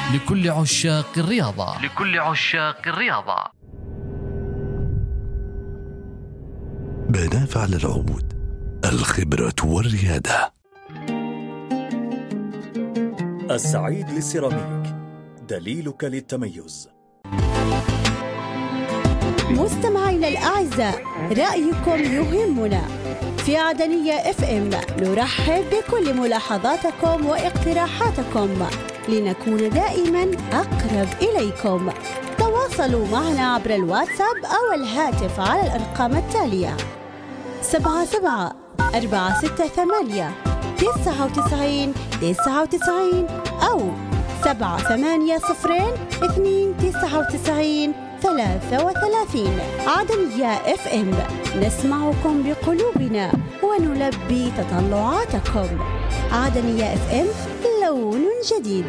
لكل عشاق الرياضة لكل عشاق الرياضة بناف على العود الخبرة والريادة السعيد للسيراميك دليلك للتميز مستمعينا الأعزاء رأيكم يهمنا في عدنية اف ام نرحب بكل ملاحظاتكم واقتراحاتكم لنكون دائما أقرب إليكم تواصلوا معنا عبر الواتساب أو الهاتف على الأرقام التالية سبعة سبعة أربعة ستة ثمانية تسعة وتسعين تسعة وتسعين أو سبعة ثمانية صفرين اثنين تسعة وتسعين ثلاثة وثلاثين عدنية اف ام نسمعكم بقلوبنا ونلبي تطلعاتكم عدنية اف ام لون جديد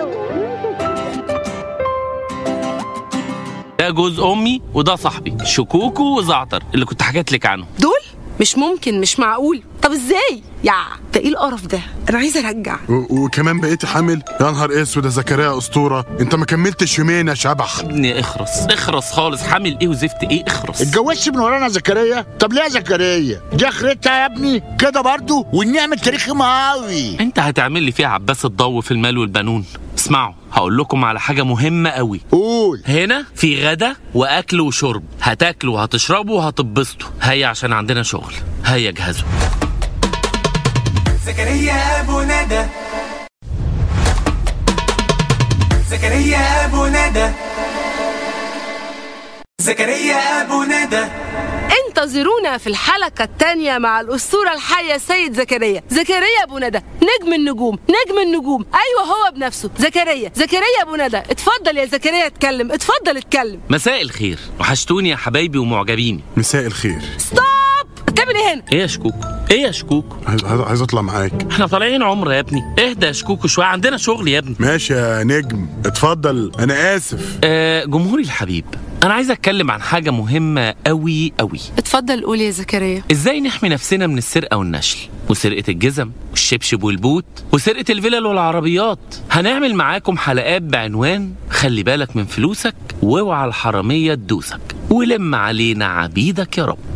ده جوز امي وده صاحبي شكوكو وزعتر اللي كنت حكيت لك عنه دول مش ممكن مش معقول طب ازاي يا ده ايه القرف ده انا عايزه ارجع و- وكمان بقيتي حامل يا نهار اسود يا زكريا اسطوره انت ما كملتش يومين يا شبح ابني اخرس اخرس خالص حامل ايه وزفت ايه اخرس اتجوزت من ورانا زكريا طب ليه يا زكريا دي اخرتها يا ابني كده برضو والنعمة تاريخ قوي انت هتعمل لي فيها عباس الضو في المال والبنون اسمعوا هقول لكم على حاجه مهمه قوي قول هنا في غدا واكل وشرب هتاكلوا وهتشربوا وهتتبسطوا هيا عشان عندنا شغل هيا جهزوا زكريا ابو ندى زكريا ابو ندى زكريا ابو ندى انتظرونا في الحلقة الثانية مع الأسطورة الحية سيد زكريا زكريا أبو ندى نجم النجوم نجم النجوم أيوة هو بنفسه زكريا زكريا أبو ندى اتفضل يا زكريا اتكلم اتفضل اتكلم مساء الخير وحشتوني يا حبايبي ومعجبيني مساء الخير ستوب بتعمل ايه هنا ايه يا شكوكو ايه يا شكوكو عايز, عايز عايز اطلع معاك احنا طالعين عمره يا ابني اهدى يا شكوكو شويه عندنا شغل يا ابني ماشي يا نجم اتفضل انا اسف آه جمهوري الحبيب انا عايز اتكلم عن حاجه مهمه قوي قوي اتفضل قول يا زكريا ازاي نحمي نفسنا من السرقه والنشل وسرقه الجزم والشبشب والبوت وسرقه الفلل والعربيات هنعمل معاكم حلقات بعنوان خلي بالك من فلوسك واوعى الحراميه تدوسك ولم علينا عبيدك يا رب